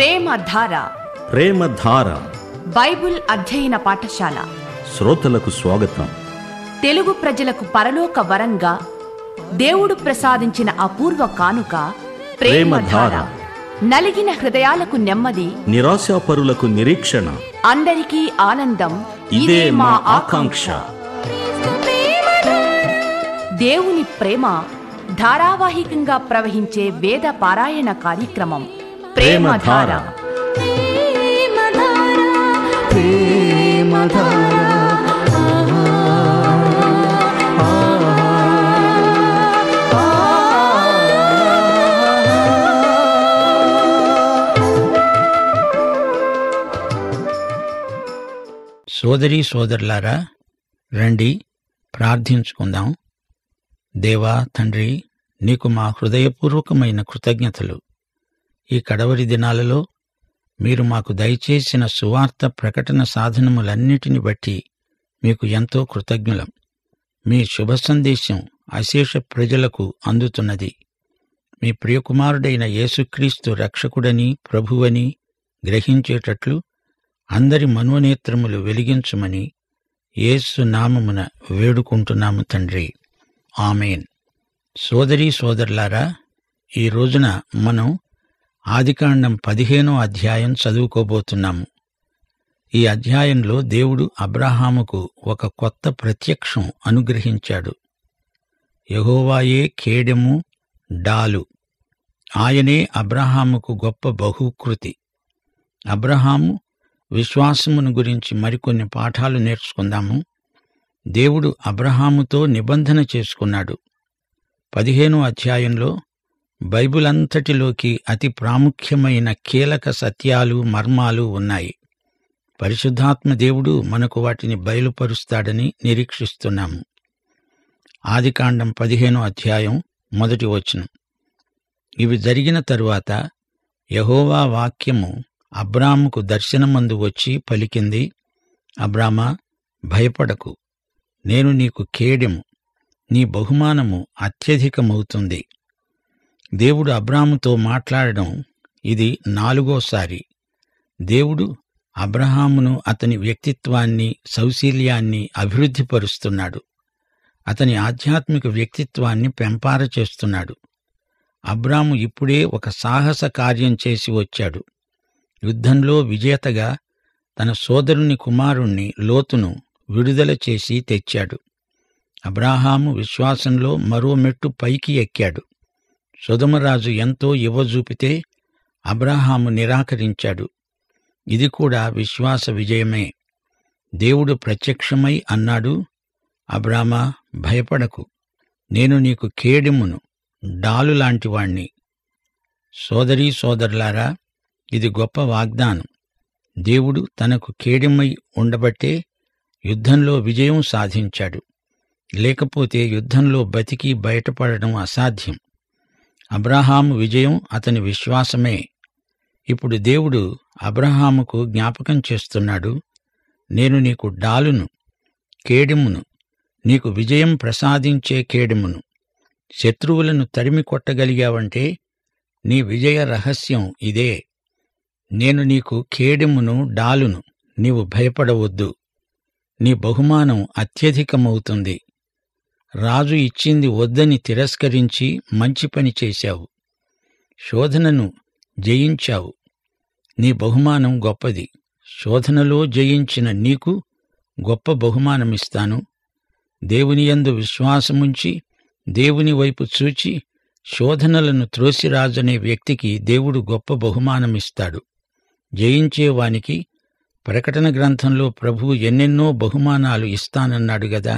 ప్రేమధార ప్రేమధార Bible అధ్యయన పాఠశాల శ్రోతలకు స్వాగతం తెలుగు ప్రజలకు పరలోక వరంగా దేవుడు ప్రసాదించిన అపూర్వ కానుక ప్రేమధార ప్రేమధార. నలిగిన హృదయాలకు నెమ్మది నిరాశాపరులకు నిరీక్షణ అందరికీ ఆనందం ఇదే మా ఆకాంక్ష దేవుని ప్రేమ ధారావాహికంగా ప్రవహించే వేద పారాయణ కార్యక్రమం ప్రేమధార ప్రేమధార. సోదరీ సోదరులారా రండి ప్రార్థించుకుందాం దేవా తండ్రి నీకు మా హృదయపూర్వకమైన కృతజ్ఞతలు ఈ కడవరి దినాలలో మీరు మాకు దయచేసిన సువార్త ప్రకటన సాధనములన్నిటిని బట్టి మీకు ఎంతో కృతజ్ఞులం మీ శుభ సందేశం అశేష ప్రజలకు అందుతున్నది మీ ప్రియకుమారుడైన యేసుక్రీస్తు రక్షకుడని ప్రభువని గ్రహించేటట్లు అందరి మనోనేత్రములు వెలిగించుమని యేసు నామమున వేడుకుంటున్నాము తండ్రి ఆమెన్ సోదరీ సోదరులారా ఈ రోజున మనం ఆదికాండం పదిహేనో అధ్యాయం చదువుకోబోతున్నాము ఈ అధ్యాయంలో దేవుడు అబ్రహాముకు ఒక కొత్త ప్రత్యక్షం అనుగ్రహించాడు యెహోవాయే కేడెము డాలు ఆయనే అబ్రహాముకు గొప్ప బహుకృతి అబ్రహాము విశ్వాసమును గురించి మరికొన్ని పాఠాలు నేర్చుకుందాము దేవుడు అబ్రహాముతో నిబంధన చేసుకున్నాడు పదిహేనో అధ్యాయంలో బైబిల్ అంతటిలోకి అతి ప్రాముఖ్యమైన కీలక సత్యాలు మర్మాలు ఉన్నాయి పరిశుద్ధాత్మ దేవుడు మనకు వాటిని బయలుపరుస్తాడని నిరీక్షిస్తున్నాము ఆదికాండం పదిహేనో అధ్యాయం మొదటి వచనం ఇవి జరిగిన తరువాత యహోవా వాక్యము అబ్రాముకు దర్శనమందు వచ్చి పలికింది అబ్రామా భయపడకు నేను నీకు కేడెము నీ బహుమానము అత్యధికమవుతుంది దేవుడు అబ్రాముతో మాట్లాడడం ఇది నాలుగోసారి దేవుడు అబ్రహామును అతని వ్యక్తిత్వాన్ని సౌశీల్యాన్ని అభివృద్ధిపరుస్తున్నాడు అతని ఆధ్యాత్మిక వ్యక్తిత్వాన్ని పెంపార చేస్తున్నాడు అబ్రాము ఇప్పుడే ఒక సాహస కార్యం చేసి వచ్చాడు యుద్ధంలో విజేతగా తన సోదరుని కుమారుణ్ణి లోతును విడుదల చేసి తెచ్చాడు అబ్రాహాము విశ్వాసంలో మరో మెట్టు పైకి ఎక్కాడు సుధమరాజు ఎంతో ఇవ్వజూపితే అబ్రాహాము నిరాకరించాడు ఇది కూడా విశ్వాస విజయమే దేవుడు ప్రత్యక్షమై అన్నాడు అబ్రామా భయపడకు నేను నీకు కేడెమును డాలు లాంటివాణ్ణి సోదరీ సోదరులారా ఇది గొప్ప వాగ్దానం దేవుడు తనకు కేడెమై ఉండబట్టే యుద్ధంలో విజయం సాధించాడు లేకపోతే యుద్ధంలో బతికి బయటపడడం అసాధ్యం అబ్రహాము విజయం అతని విశ్వాసమే ఇప్పుడు దేవుడు అబ్రహాముకు జ్ఞాపకం చేస్తున్నాడు నేను నీకు డాలును కేడెమును నీకు విజయం ప్రసాదించే కేడెమును శత్రువులను తరిమి కొట్టగలిగావంటే నీ విజయ రహస్యం ఇదే నేను నీకు కేడెమును డాలును నీవు భయపడవద్దు నీ బహుమానం అత్యధికమవుతుంది రాజు ఇచ్చింది వద్దని తిరస్కరించి మంచి పని చేశావు శోధనను జయించావు నీ బహుమానం గొప్పది శోధనలో జయించిన నీకు గొప్ప బహుమానమిస్తాను దేవునియందు విశ్వాసముంచి దేవుని వైపు చూచి శోధనలను త్రోసిరాజనే వ్యక్తికి దేవుడు గొప్ప బహుమానమిస్తాడు జయించేవానికి ప్రకటన గ్రంథంలో ప్రభువు ఎన్నెన్నో బహుమానాలు ఇస్తానన్నాడు గదా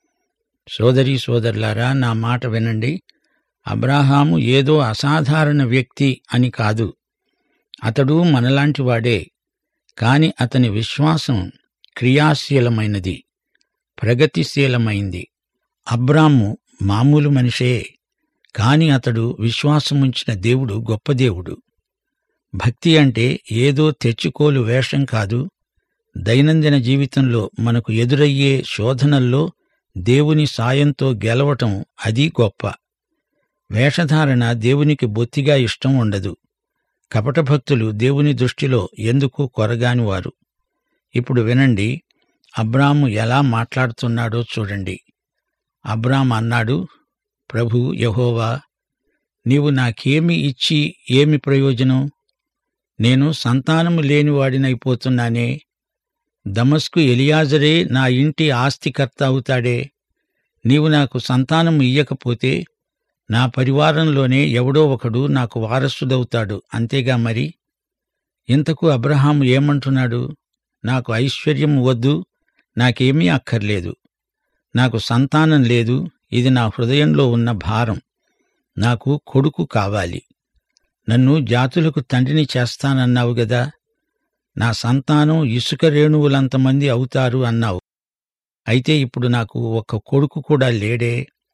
సోదరీ సోదరులారా నా మాట వినండి అబ్రాహాము ఏదో అసాధారణ వ్యక్తి అని కాదు అతడు మనలాంటివాడే కాని అతని విశ్వాసం క్రియాశీలమైనది ప్రగతిశీలమైంది అబ్రాము మామూలు మనిషే కాని అతడు విశ్వాసముంచిన దేవుడు గొప్ప దేవుడు భక్తి అంటే ఏదో తెచ్చుకోలు వేషం కాదు దైనందిన జీవితంలో మనకు ఎదురయ్యే శోధనల్లో దేవుని సాయంతో గెలవటం అది గొప్ప వేషధారణ దేవునికి బొత్తిగా ఇష్టం ఉండదు కపట భక్తులు దేవుని దృష్టిలో ఎందుకు కొరగానివారు ఇప్పుడు వినండి అబ్రాము ఎలా మాట్లాడుతున్నాడో చూడండి అబ్రామ్ అన్నాడు ప్రభు యహోవా నీవు నాకేమి ఇచ్చి ఏమి ప్రయోజనం నేను సంతానము లేనివాడినైపోతున్నానే దమస్కు ఎలియాజరే నా ఇంటి ఆస్తికర్త అవుతాడే నీవు నాకు సంతానం ఇయ్యకపోతే నా పరివారంలోనే ఎవడో ఒకడు నాకు వారసుడవుతాడు అంతేగా మరి ఇంతకు అబ్రహాము ఏమంటున్నాడు నాకు ఐశ్వర్యం వద్దు నాకేమీ అక్కర్లేదు నాకు సంతానం లేదు ఇది నా హృదయంలో ఉన్న భారం నాకు కొడుకు కావాలి నన్ను జాతులకు తండ్రిని చేస్తానన్నావు గదా నా సంతానం ఇసుక రేణువులంతమంది అవుతారు అన్నావు అయితే ఇప్పుడు నాకు ఒక్క కొడుకు కూడా లేడే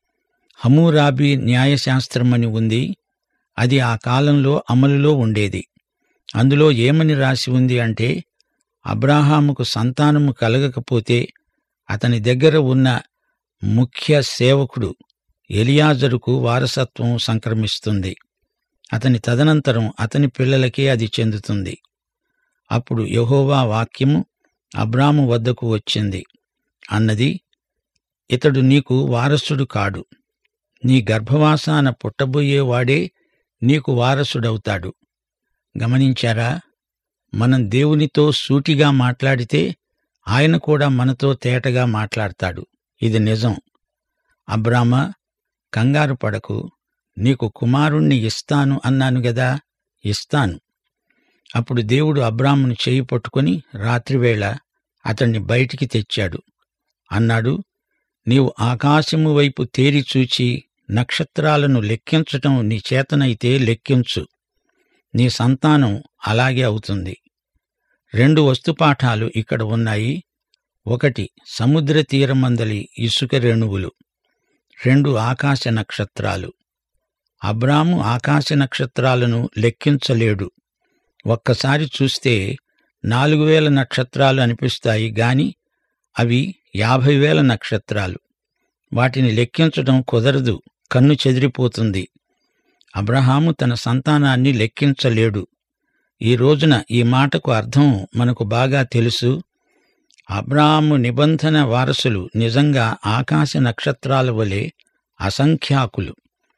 హమూరాబీ న్యాయశాస్త్రమని ఉంది అది ఆ కాలంలో అమలులో ఉండేది అందులో ఏమని రాసి ఉంది అంటే అబ్రాహాముకు సంతానము కలగకపోతే అతని దగ్గర ఉన్న ముఖ్య సేవకుడు ఎలియాజరుకు వారసత్వం సంక్రమిస్తుంది అతని తదనంతరం అతని పిల్లలకే అది చెందుతుంది అప్పుడు యెహోవా వాక్యము అబ్రాము వద్దకు వచ్చింది అన్నది ఇతడు నీకు వారసుడు కాడు నీ గర్భవాసాన పుట్టబోయేవాడే నీకు వారసుడవుతాడు గమనించారా మనం దేవునితో సూటిగా మాట్లాడితే ఆయన కూడా మనతో తేటగా మాట్లాడతాడు ఇది నిజం అబ్రామా కంగారు పడకు నీకు కుమారుణ్ణి ఇస్తాను అన్నాను గదా ఇస్తాను అప్పుడు దేవుడు అబ్రామును చేయి పట్టుకుని రాత్రివేళ అతణ్ణి బయటికి తెచ్చాడు అన్నాడు నీవు ఆకాశము వైపు తేరి చూచి నక్షత్రాలను లెక్కించటం నీ చేతనైతే లెక్కించు నీ సంతానం అలాగే అవుతుంది రెండు వస్తుపాఠాలు ఇక్కడ ఉన్నాయి ఒకటి సముద్ర తీరమందలి ఇసుక రేణువులు రెండు ఆకాశ నక్షత్రాలు అబ్రాము ఆకాశ నక్షత్రాలను లెక్కించలేడు ఒక్కసారి చూస్తే నాలుగు వేల నక్షత్రాలు అనిపిస్తాయి గాని అవి యాభై వేల నక్షత్రాలు వాటిని లెక్కించడం కుదరదు కన్ను చెదిరిపోతుంది అబ్రహాము తన సంతానాన్ని లెక్కించలేడు ఈ రోజున ఈ మాటకు అర్థం మనకు బాగా తెలుసు అబ్రాహాము నిబంధన వారసులు నిజంగా ఆకాశ నక్షత్రాల వలె అసంఖ్యాకులు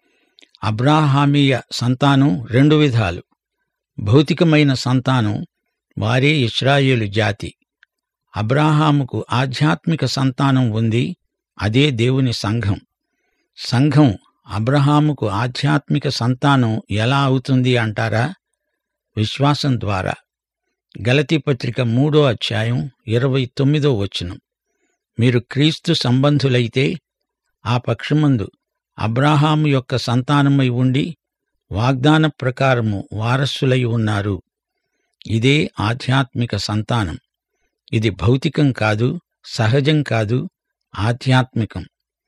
అబ్రాహామీయ సంతానం రెండు విధాలు భౌతికమైన సంతానం వారే ఇస్రాయేలు జాతి అబ్రాహాముకు ఆధ్యాత్మిక సంతానం ఉంది అదే దేవుని సంఘం సంఘం అబ్రహాముకు ఆధ్యాత్మిక సంతానం ఎలా అవుతుంది అంటారా విశ్వాసం ద్వారా గలతీ పత్రిక మూడో అధ్యాయం ఇరవై తొమ్మిదో వచనం మీరు క్రీస్తు సంబంధులైతే ఆ పక్షమందు అబ్రాహాము యొక్క సంతానమై ఉండి వాగ్దాన ప్రకారము వారసులై ఉన్నారు ఇదే ఆధ్యాత్మిక సంతానం ఇది భౌతికం కాదు సహజం కాదు ఆధ్యాత్మికం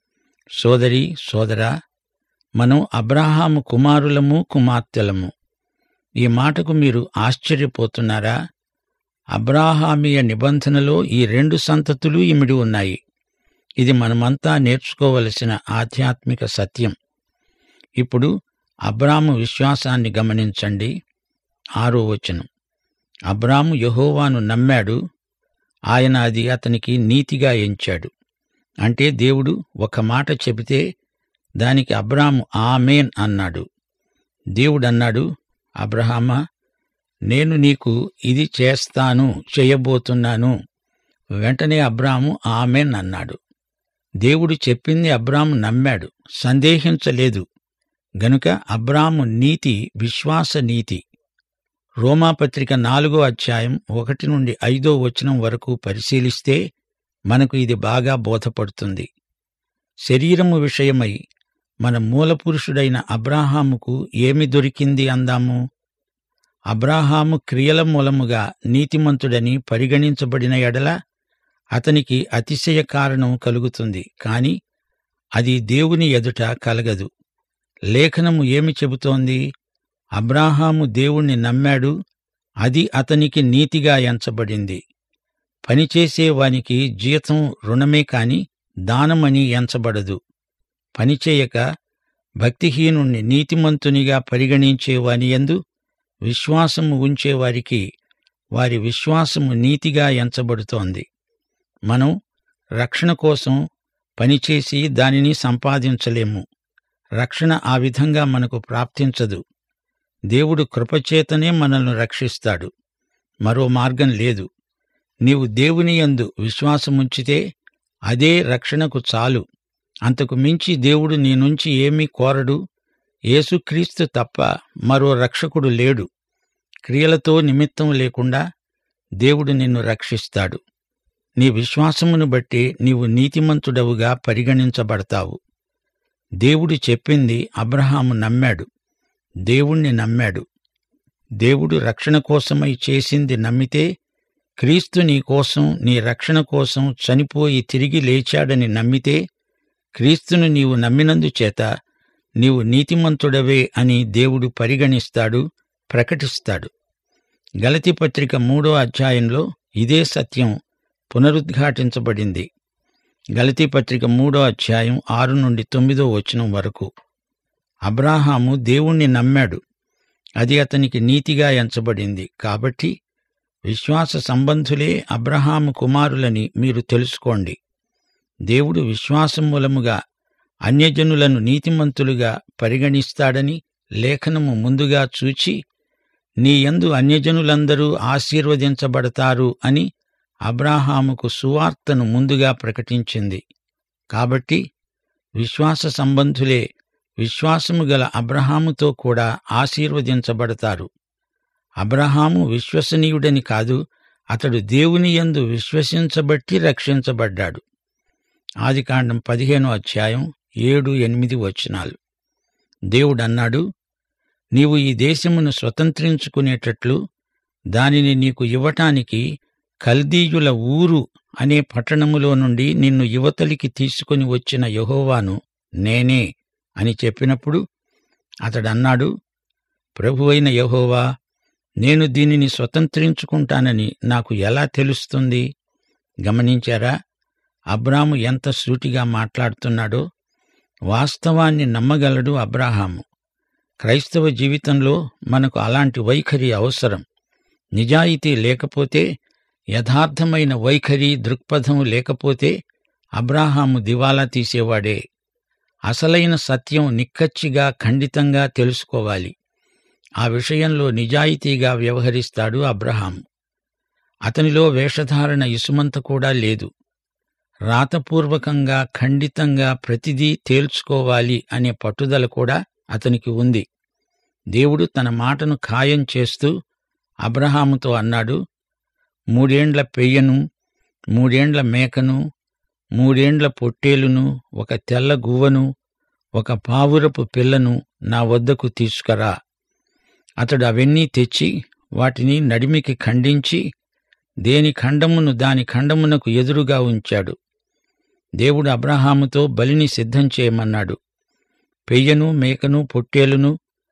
సోదరి సోదరా మనం అబ్రాహాము కుమారులము కుమార్తెలము ఈ మాటకు మీరు ఆశ్చర్యపోతున్నారా అబ్రాహామీయ నిబంధనలో ఈ రెండు సంతతులు ఇమిడి ఉన్నాయి ఇది మనమంతా నేర్చుకోవలసిన ఆధ్యాత్మిక సత్యం ఇప్పుడు అబ్రాము విశ్వాసాన్ని గమనించండి ఆరో వచనం అబ్రాము యహోవాను నమ్మాడు ఆయన అది అతనికి నీతిగా ఎంచాడు అంటే దేవుడు ఒక మాట చెబితే దానికి అబ్రాము ఆమెన్ అన్నాడు దేవుడన్నాడు అబ్రహామా నేను నీకు ఇది చేస్తాను చేయబోతున్నాను వెంటనే అబ్రాము ఆమెన్ అన్నాడు దేవుడు చెప్పింది అబ్రాము నమ్మాడు సందేహించలేదు గనుక అబ్రాము నీతి విశ్వాస నీతి రోమాపత్రిక నాలుగో అధ్యాయం ఒకటి నుండి ఐదో వచనం వరకు పరిశీలిస్తే మనకు ఇది బాగా బోధపడుతుంది శరీరము విషయమై మన మూలపురుషుడైన అబ్రాహాముకు ఏమి దొరికింది అందాము అబ్రాహాము క్రియల మూలముగా నీతిమంతుడని పరిగణించబడిన ఎడల అతనికి అతిశయ కారణం కలుగుతుంది కాని అది దేవుని ఎదుట కలగదు లేఖనము ఏమి చెబుతోంది అబ్రాహాము దేవుణ్ణి నమ్మాడు అది అతనికి నీతిగా ఎంచబడింది పనిచేసేవానికి జీతం రుణమే కాని దానమని ఎంచబడదు పనిచేయక భక్తిహీనుణ్ణి నీతిమంతునిగా పరిగణించేవాని యందు విశ్వాసము ఉంచేవారికి వారి విశ్వాసము నీతిగా ఎంచబడుతోంది మనం రక్షణ కోసం పనిచేసి దానిని సంపాదించలేము రక్షణ ఆ విధంగా మనకు ప్రాప్తించదు దేవుడు కృపచేతనే మనల్ని రక్షిస్తాడు మరో మార్గం లేదు నీవు దేవుని యందు విశ్వాసముంచితే అదే రక్షణకు చాలు అంతకు మించి దేవుడు నీ నుంచి ఏమీ కోరడు యేసుక్రీస్తు తప్ప మరో రక్షకుడు లేడు క్రియలతో నిమిత్తం లేకుండా దేవుడు నిన్ను రక్షిస్తాడు నీ విశ్వాసమును బట్టి నీవు నీతిమంతుడవుగా పరిగణించబడతావు దేవుడు చెప్పింది అబ్రహాము నమ్మాడు దేవుణ్ణి నమ్మాడు దేవుడు రక్షణ కోసమై చేసింది నమ్మితే క్రీస్తు నీ కోసం నీ రక్షణ కోసం చనిపోయి తిరిగి లేచాడని నమ్మితే క్రీస్తును నీవు నమ్మినందుచేత నీవు నీతిమంతుడవే అని దేవుడు పరిగణిస్తాడు ప్రకటిస్తాడు గలతి పత్రిక మూడో అధ్యాయంలో ఇదే సత్యం పునరుద్ఘాటించబడింది గలతీ పత్రిక మూడో అధ్యాయం ఆరు నుండి తొమ్మిదో వచనం వరకు అబ్రాహాము దేవుణ్ణి నమ్మాడు అది అతనికి నీతిగా ఎంచబడింది కాబట్టి విశ్వాస సంబంధులే అబ్రహాము కుమారులని మీరు తెలుసుకోండి దేవుడు విశ్వాసం మూలముగా అన్యజనులను నీతిమంతులుగా పరిగణిస్తాడని లేఖనము ముందుగా చూచి నీ యందు అన్యజనులందరూ ఆశీర్వదించబడతారు అని అబ్రాహాముకు సువార్తను ముందుగా ప్రకటించింది కాబట్టి విశ్వాస సంబంధులే విశ్వాసము గల అబ్రహాముతో కూడా ఆశీర్వదించబడతారు అబ్రహాము విశ్వసనీయుడని కాదు అతడు దేవుని యందు విశ్వసించబట్టి రక్షించబడ్డాడు ఆదికాండం పదిహేనో అధ్యాయం ఏడు ఎనిమిది వచనాలు దేవుడన్నాడు నీవు ఈ దేశమును స్వతంత్రించుకునేటట్లు దానిని నీకు ఇవ్వటానికి కల్దీయుల ఊరు అనే పట్టణములో నుండి నిన్ను యువతలికి తీసుకుని వచ్చిన యెహోవాను నేనే అని చెప్పినప్పుడు అతడన్నాడు ప్రభువైన యెహోవా నేను దీనిని స్వతంత్రించుకుంటానని నాకు ఎలా తెలుస్తుంది గమనించారా అబ్రాము ఎంత సూటిగా మాట్లాడుతున్నాడో వాస్తవాన్ని నమ్మగలడు అబ్రాహాము క్రైస్తవ జీవితంలో మనకు అలాంటి వైఖరి అవసరం నిజాయితీ లేకపోతే యథార్థమైన వైఖరి దృక్పథం లేకపోతే అబ్రాహాము దివాలా తీసేవాడే అసలైన సత్యం నిక్కచ్చిగా ఖండితంగా తెలుసుకోవాలి ఆ విషయంలో నిజాయితీగా వ్యవహరిస్తాడు అబ్రహాము అతనిలో వేషధారణ ఇసుమంత కూడా లేదు రాతపూర్వకంగా ఖండితంగా ప్రతిదీ తేల్చుకోవాలి అనే పట్టుదల కూడా అతనికి ఉంది దేవుడు తన మాటను ఖాయం చేస్తూ అబ్రహాముతో అన్నాడు మూడేండ్ల పెయ్యను మూడేండ్ల మేకను మూడేండ్ల పొట్టేలును ఒక తెల్ల గువ్వను ఒక పావురపు పిల్లను నా వద్దకు తీసుకురా అతడు అవన్నీ తెచ్చి వాటిని నడిమికి ఖండించి దేని ఖండమును దాని ఖండమునకు ఎదురుగా ఉంచాడు దేవుడు అబ్రహాముతో బలిని సిద్ధం చేయమన్నాడు పెయ్యను మేకను పొట్టేలును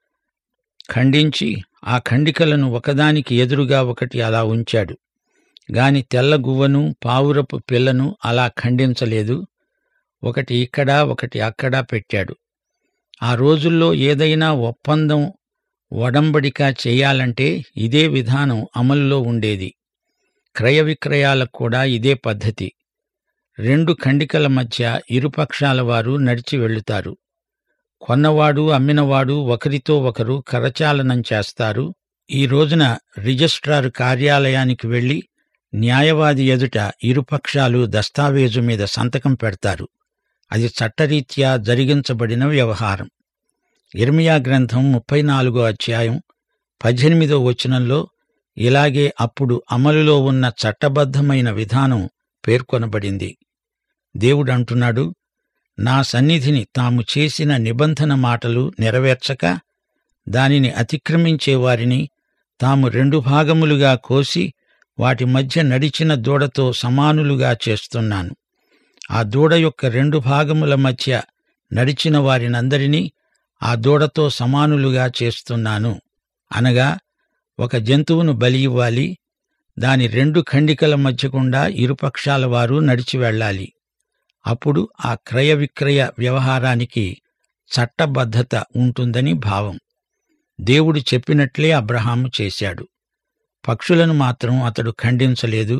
ఖండించి ఆ ఖండికలను ఒకదానికి ఎదురుగా ఒకటి అలా ఉంచాడు గాని తెల్ల గువ్వను పావురపు పిల్లను అలా ఖండించలేదు ఒకటి ఇక్కడ ఒకటి అక్కడ పెట్టాడు ఆ రోజుల్లో ఏదైనా ఒప్పందం ఒడంబడిక చేయాలంటే ఇదే విధానం అమలులో ఉండేది క్రయ విక్రయాలకు కూడా ఇదే పద్ధతి రెండు ఖండికల మధ్య ఇరుపక్షాల వారు నడిచి వెళ్లుతారు కొన్నవాడు అమ్మినవాడు ఒకరితో ఒకరు కరచాలనం చేస్తారు ఈ రోజున రిజిస్ట్రారు కార్యాలయానికి వెళ్లి న్యాయవాది ఎదుట ఇరుపక్షాలు దస్తావేజు మీద సంతకం పెడతారు అది చట్టరీత్యా జరిగించబడిన వ్యవహారం ఇర్మియా గ్రంథం ముప్పై నాలుగో అధ్యాయం పద్దెనిమిదో వచనంలో ఇలాగే అప్పుడు అమలులో ఉన్న చట్టబద్ధమైన విధానం పేర్కొనబడింది దేవుడంటున్నాడు నా సన్నిధిని తాము చేసిన నిబంధన మాటలు నెరవేర్చక దానిని అతిక్రమించే వారిని తాము రెండు భాగములుగా కోసి వాటి మధ్య నడిచిన దూడతో సమానులుగా చేస్తున్నాను ఆ దూడ యొక్క రెండు భాగముల మధ్య నడిచిన వారినందరినీ ఆ దూడతో సమానులుగా చేస్తున్నాను అనగా ఒక జంతువును బలి ఇవ్వాలి దాని రెండు ఖండికల మధ్య గుండా ఇరుపక్షాల వారు నడిచి వెళ్ళాలి అప్పుడు ఆ క్రయ విక్రయ వ్యవహారానికి చట్టబద్ధత ఉంటుందని భావం దేవుడు చెప్పినట్లే అబ్రహాము చేశాడు పక్షులను మాత్రం అతడు ఖండించలేదు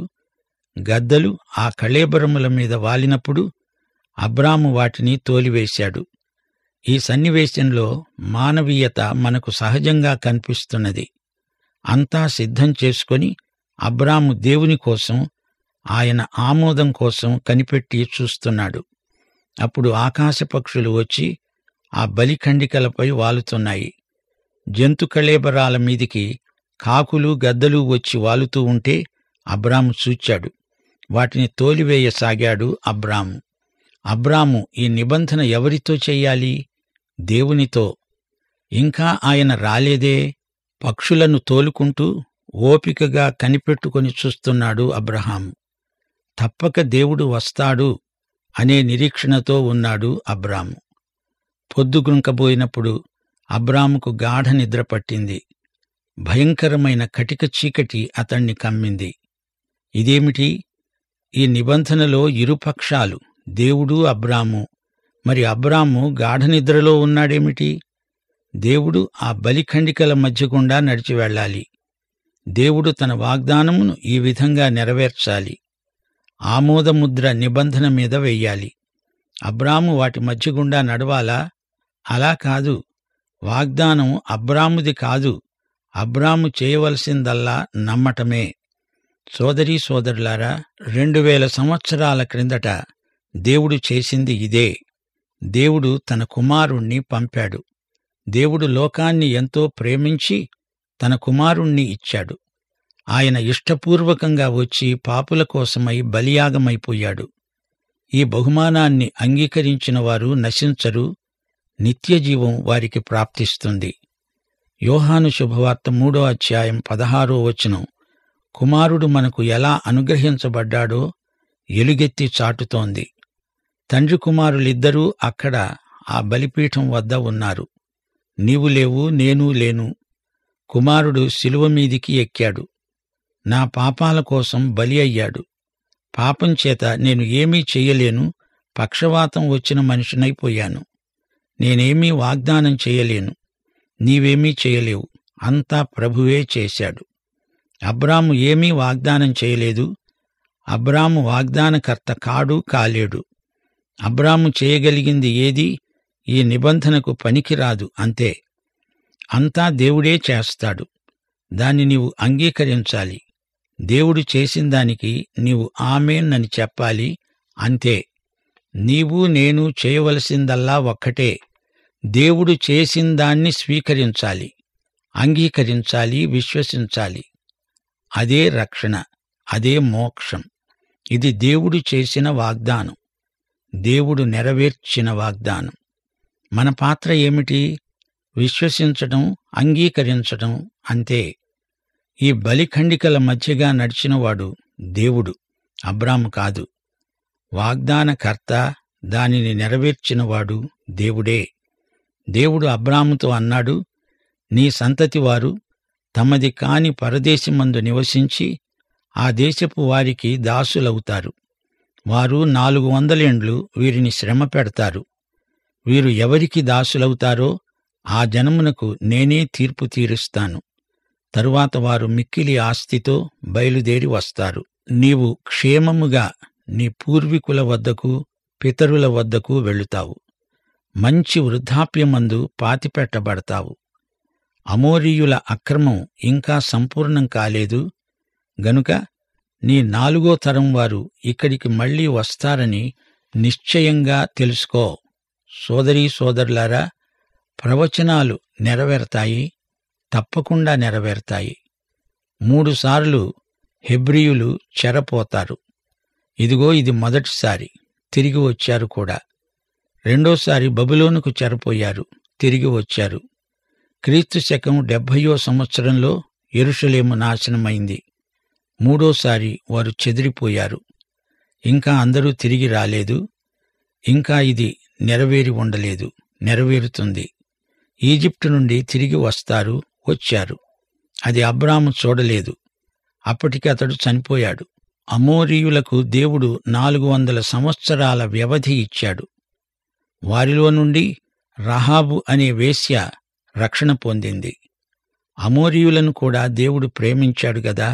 గద్దలు ఆ కళేబరముల మీద వాలినప్పుడు అబ్రాము వాటిని తోలివేశాడు ఈ సన్నివేశంలో మానవీయత మనకు సహజంగా కనిపిస్తున్నది అంతా సిద్ధం చేసుకొని అబ్రాము దేవుని కోసం ఆయన ఆమోదం కోసం కనిపెట్టి చూస్తున్నాడు అప్పుడు ఆకాశ పక్షులు వచ్చి ఆ బలిఖండికలపై వాలుతున్నాయి జంతు కళేబరాల మీదికి కాకులు గద్దలు వచ్చి వాలుతూ ఉంటే అబ్రాము చూచాడు వాటిని తోలివేయసాగాడు అబ్రాము అబ్రాము ఈ నిబంధన ఎవరితో చెయ్యాలి దేవునితో ఇంకా ఆయన రాలేదే పక్షులను తోలుకుంటూ ఓపికగా కనిపెట్టుకొని చూస్తున్నాడు అబ్రహాము తప్పక దేవుడు వస్తాడు అనే నిరీక్షణతో ఉన్నాడు అబ్రాము పొద్దుగుంకబోయినప్పుడు అబ్రాముకు గాఢ నిద్ర పట్టింది భయంకరమైన కటిక చీకటి అతణ్ణి కమ్మింది ఇదేమిటి ఈ నిబంధనలో ఇరుపక్షాలు దేవుడు అబ్రాము మరి అబ్రాము గాఢ నిద్రలో ఉన్నాడేమిటి దేవుడు ఆ బలిఖండికల మధ్య గుండా నడిచి వెళ్ళాలి దేవుడు తన వాగ్దానమును ఈ విధంగా నెరవేర్చాలి ఆమోదముద్ర నిబంధన మీద వెయ్యాలి అబ్రాము వాటి మధ్య గుండా నడవాలా అలా కాదు వాగ్దానం అబ్రాముది కాదు అబ్రాము చేయవలసిందల్లా నమ్మటమే సోదరీ సోదరులారా రెండు వేల సంవత్సరాల క్రిందట దేవుడు చేసింది ఇదే దేవుడు తన కుమారుణ్ణి పంపాడు దేవుడు లోకాన్ని ఎంతో ప్రేమించి తన కుమారుణ్ణి ఇచ్చాడు ఆయన ఇష్టపూర్వకంగా వచ్చి పాపుల కోసమై బలియాగమైపోయాడు ఈ బహుమానాన్ని అంగీకరించిన వారు నశించరు నిత్యజీవం వారికి ప్రాప్తిస్తుంది యోహాను శుభవార్త మూడో అధ్యాయం పదహారో వచనం కుమారుడు మనకు ఎలా అనుగ్రహించబడ్డాడో ఎలుగెత్తి చాటుతోంది తండ్రి కుమారులిద్దరూ అక్కడ ఆ బలిపీఠం వద్ద ఉన్నారు నీవు లేవు నేను లేను కుమారుడు శిలువ మీదికి ఎక్కాడు నా పాపాల కోసం బలి అయ్యాడు పాపం చేత నేను ఏమీ చెయ్యలేను పక్షవాతం వచ్చిన మనిషినైపోయాను నేనేమీ వాగ్దానం చేయలేను నీవేమీ చేయలేవు అంతా ప్రభువే చేశాడు అబ్రాము ఏమీ వాగ్దానం చేయలేదు అబ్రాము వాగ్దానకర్త కాడు కాలేడు అబ్రాము చేయగలిగింది ఏది ఈ నిబంధనకు పనికిరాదు అంతే అంతా దేవుడే చేస్తాడు దాన్ని నీవు అంగీకరించాలి దేవుడు చేసిన దానికి నీవు ఆమెన్నని చెప్పాలి అంతే నీవు నేను చేయవలసిందల్లా ఒక్కటే దేవుడు చేసిందాన్ని స్వీకరించాలి అంగీకరించాలి విశ్వసించాలి అదే రక్షణ అదే మోక్షం ఇది దేవుడు చేసిన వాగ్దానం దేవుడు నెరవేర్చిన వాగ్దానం మన పాత్ర ఏమిటి విశ్వసించటం అంగీకరించటం అంతే ఈ బలిఖండికల మధ్యగా నడిచినవాడు దేవుడు అబ్రాము కాదు వాగ్దానకర్త దానిని నెరవేర్చినవాడు దేవుడే దేవుడు అబ్రాముతో అన్నాడు నీ సంతతి వారు తమది కాని పరదేశమందు నివసించి ఆ దేశపు వారికి దాసులవుతారు వారు నాలుగు వందలేండ్లు వీరిని శ్రమ పెడతారు వీరు ఎవరికి దాసులవుతారో ఆ జనమునకు నేనే తీర్పు తీరుస్తాను తరువాత వారు మిక్కిలి ఆస్తితో బయలుదేరి వస్తారు నీవు క్షేమముగా నీ పూర్వీకుల వద్దకు పితరుల వద్దకు వెళుతావు మంచి వృద్ధాప్యమందు పాతిపెట్టబడతావు అమోరీయుల అక్రమం ఇంకా సంపూర్ణం కాలేదు గనుక నీ నాలుగో తరం వారు ఇక్కడికి మళ్ళీ వస్తారని నిశ్చయంగా తెలుసుకో సోదరీ సోదరులారా ప్రవచనాలు నెరవేరతాయి తప్పకుండా నెరవేరతాయి మూడుసార్లు హెబ్రియులు చెరపోతారు ఇదిగో ఇది మొదటిసారి తిరిగి వచ్చారు కూడా రెండోసారి బబులోనుకు చెరపోయారు తిరిగి వచ్చారు క్రీస్తు శకం డెబ్భయో సంవత్సరంలో ఎరుషలేము నాశనమైంది మూడోసారి వారు చెదిరిపోయారు ఇంకా అందరూ తిరిగి రాలేదు ఇంకా ఇది నెరవేరి ఉండలేదు నెరవేరుతుంది ఈజిప్టు నుండి తిరిగి వస్తారు వచ్చారు అది అబ్రాము చూడలేదు అప్పటికి అతడు చనిపోయాడు అమోరీయులకు దేవుడు నాలుగు వందల సంవత్సరాల వ్యవధి ఇచ్చాడు వారిలో నుండి రహాబు అనే వేశ్య రక్షణ పొందింది అమోరియులను కూడా దేవుడు ప్రేమించాడు గదా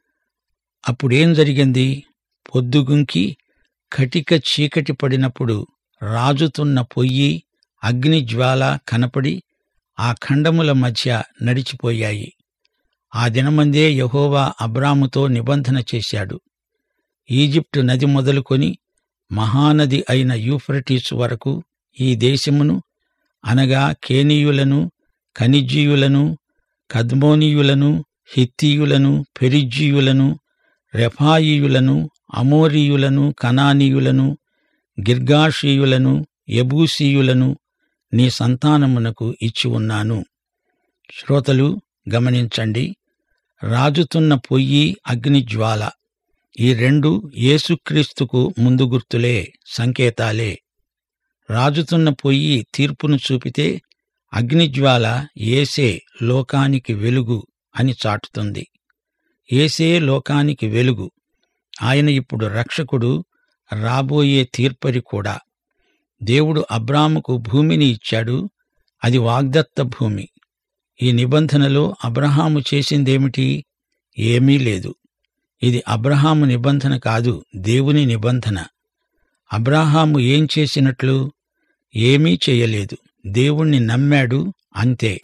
అప్పుడేం జరిగింది పొద్దుగుంకి కటిక చీకటి పడినప్పుడు రాజుతున్న పొయ్యి అగ్నిజ్వాల కనపడి ఆ ఖండముల మధ్య నడిచిపోయాయి ఆ దినమందే యహోవా అబ్రాముతో నిబంధన చేశాడు ఈజిప్టు నది మొదలుకొని మహానది అయిన యూఫ్రటీసు వరకు ఈ దేశమును అనగా కేనీయులను ఖనిజీయులను కద్మోనీయులను హిత్తీయులను పెరిజ్జీయులను రెఫాయియులను అమోరీయులను కనానీయులను గిర్గాషీయులను యబూసీయులను నీ సంతానమునకు ఇచ్చి ఉన్నాను శ్రోతలు గమనించండి రాజుతున్న పొయ్యి అగ్నిజ్వాల ఈ రెండు యేసుక్రీస్తుకు ముందు గుర్తులే సంకేతాలే రాజుతున్న పొయ్యి తీర్పును చూపితే అగ్నిజ్వాల ఏసే లోకానికి వెలుగు అని చాటుతుంది ఏసే లోకానికి వెలుగు ఆయన ఇప్పుడు రక్షకుడు రాబోయే తీర్పరి కూడా దేవుడు అబ్రాముకు భూమిని ఇచ్చాడు అది వాగ్దత్త భూమి ఈ నిబంధనలో అబ్రహాము చేసిందేమిటి ఏమీ లేదు ఇది అబ్రహాము నిబంధన కాదు దేవుని నిబంధన అబ్రహాము ఏం చేసినట్లు ఏమీ చేయలేదు దేవుణ్ణి నమ్మాడు అంతే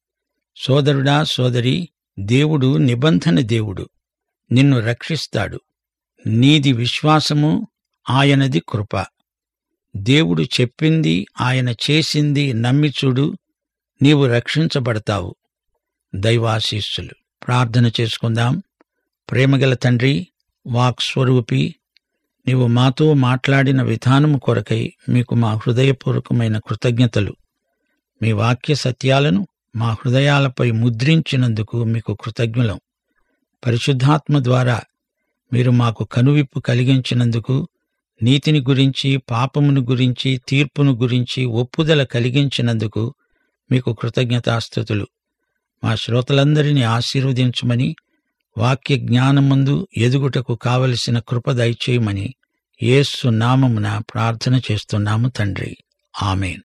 సోదరుడా సోదరి దేవుడు నిబంధన దేవుడు నిన్ను రక్షిస్తాడు నీది విశ్వాసము ఆయనది కృప దేవుడు చెప్పింది ఆయన చేసింది నమ్మిచూడు నీవు రక్షించబడతావు దైవాశీస్సులు ప్రార్థన చేసుకుందాం ప్రేమగల తండ్రి వాక్స్వరూపి నీవు మాతో మాట్లాడిన విధానము కొరకై మీకు మా హృదయపూర్వకమైన కృతజ్ఞతలు మీ వాక్య సత్యాలను మా హృదయాలపై ముద్రించినందుకు మీకు కృతజ్ఞులం పరిశుద్ధాత్మ ద్వారా మీరు మాకు కనువిప్పు కలిగించినందుకు నీతిని గురించి పాపమును గురించి తీర్పును గురించి ఒప్పుదల కలిగించినందుకు మీకు కృతజ్ఞతాస్థుతులు మా శ్రోతలందరినీ ఆశీర్వదించమని వాక్య జ్ఞానమందు ఎదుగుటకు కావలసిన కృప దయచేయమని యేస్సు నామమున ప్రార్థన చేస్తున్నాము తండ్రి ఆమెన్